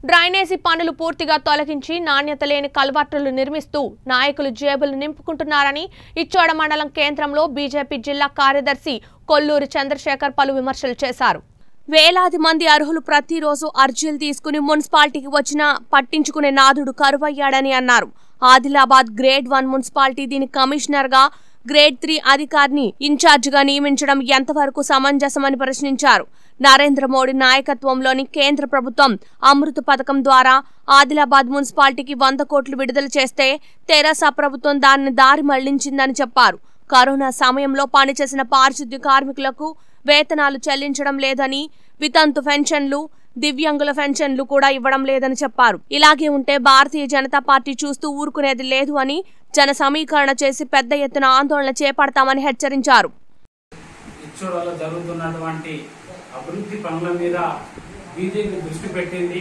drainage పనులు పూర్తిగా తొలగించి నాణ్యత లేని కల్వర్టులు నిర్మిస్తూ నాయకులు జేబులు నింపుకుంటున్నారని ఇచ్చోడ మండలం కేంద్రంలో బీజేపీ జిల్లా కార్యదర్శి కొల్లూరి చంద్రశేఖర్ పలు విమర్శలు చేశారు వేలాది మంది అర్హులు ప్రతిరోజు అర్జీలు తీసుకుని మున్సిపాలిటీకి వచ్చినా పట్టించుకునే నాదుడు కరువయ్యాడని అన్నారు ఆదిలాబాద్ గ్రేడ్ వన్ మున్సిపాలిటీ దీని కమిషనర్ గా గ్రేడ్ త్రీ అధికారిని ఇన్ఛార్జిగా నియమించడం ఎంతవరకు సమంజసమని ప్రశ్నించారు నరేంద్ర మోడీ నాయకత్వంలోని కేంద్ర ప్రభుత్వం అమృత పథకం ద్వారా ఆదిలాబాద్ మున్సిపాలిటీకి వంద కోట్లు విడుదల చేస్తే తెరాస ప్రభుత్వం దాన్ని దారి మళ్లించిందని చెప్పారు కరోనా సమయంలో పనిచేసిన పారిశుద్ధ్య కార్మికులకు వేతనాలు చెల్లించడం లేదని వితంతు పెన్షన్లు దివ్యాంగుల పెన్షన్లు కూడా ఇవ్వడం లేదని చెప్పారు ఇలాగే ఉంటే భారతీయ జనతా పార్టీ చూస్తూ ఊరుకునేది లేదు అని జన సమీకరణ చేసి పెద్ద ఎత్తున ఆందోళన చేపడతామని హెచ్చరించారు ఇచ్చోడలో జరుగుతున్నటువంటి అభివృద్ధి పనుల మీద బీజేపీ దృష్టి పెట్టింది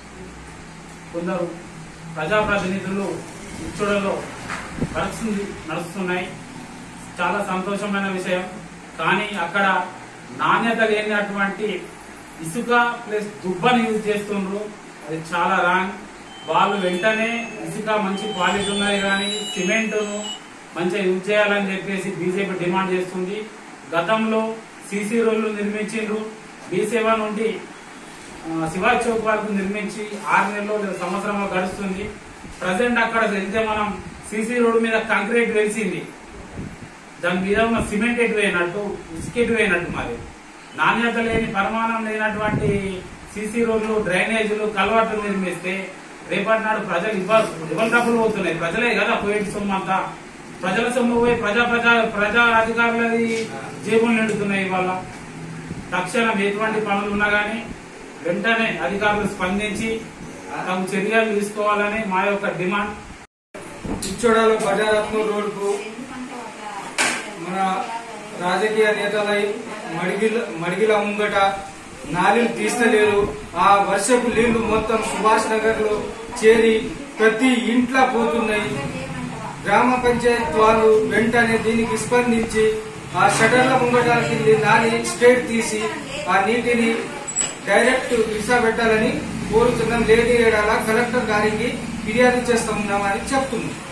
కొందరు ప్రజాప్రతినిధులు ఇచ్చోడలో వర్క్స్ నడుస్తున్నాయి చాలా సంతోషమైన విషయం కానీ అక్కడ నాణ్యత లేనటువంటి ఇసుక ప్లస్ దుబ్బని యూజ్ చేస్తుండ్రు అది చాలా రాంగ్ వాళ్ళు వెంటనే ఇసుక మంచి క్వాలిటీ ఉన్నది కానీ సిమెంట్ను మంచిగా యూజ్ చేయాలని చెప్పేసి బీజేపీ డిమాండ్ చేస్తుంది గతంలో సీసీ రోడ్లు నిర్మించిండ్రు బీ సేవ నుండి ఆ, శివాజీ చౌక్ వరకు నిర్మించి ఆరు నెలలు లేదా సంవత్సరంలో గడుస్తుంది ప్రజెంట్ అక్కడ వెళ్తే మనం సీసీ రోడ్డు మీద కంక్రీట్ వేసింది దాని మీద ఉన్న సిమెంట్ ఎటు వేయనట్టు ఇసుక ఎటు వేయనట్టు మరి నాణ్యత లేని పరిమాణం లేనటువంటి సీసీ రోడ్లు డ్రైనేజీలు కలవాట్లు నిర్మిస్తే రేపటి నాడు ప్రజలు ఇవ్వాలి ఇవ్వల డబ్బులు పోతున్నాయి ప్రజలే కదా పోయేటి సొమ్ము అంతా ప్రజల సొమ్ము పోయి ప్రజా ప్రజా ప్రజా అధికారులది జేబులు నిండుతున్నాయి ఇవాళ తక్షణం ఎటువంటి పనులు ఉన్నా గానీ వెంటనే అధికారులు స్పందించి తగు చర్యలు తీసుకోవాలని మా యొక్క డిమాండ్ ఇచ్చోడలో బజారత్న రోడ్కు మన రాజకీయ నేతలై మడిగిల మడిగిల ముంగట నాలీలు తీస్తలేరు ఆ వర్షపు నీళ్లు మొత్తం సుభాష్ నగర్ లో చేరి ప్రతి ఇంట్లో పోతున్నాయి గ్రామ పంచాయత్ వాళ్ళు వెంటనే దీనికి స్పందించి ఆ షటర్ల ముంగట కింది నాలి స్టేట్ తీసి ఆ నీటిని డైరెక్ట్ విసా పెట్టాలని కోరుతున్నాం లేడీ ఏడాల కలెక్టర్ గారికి ఫిర్యాదు చేస్తున్నామని చెప్తున్నాం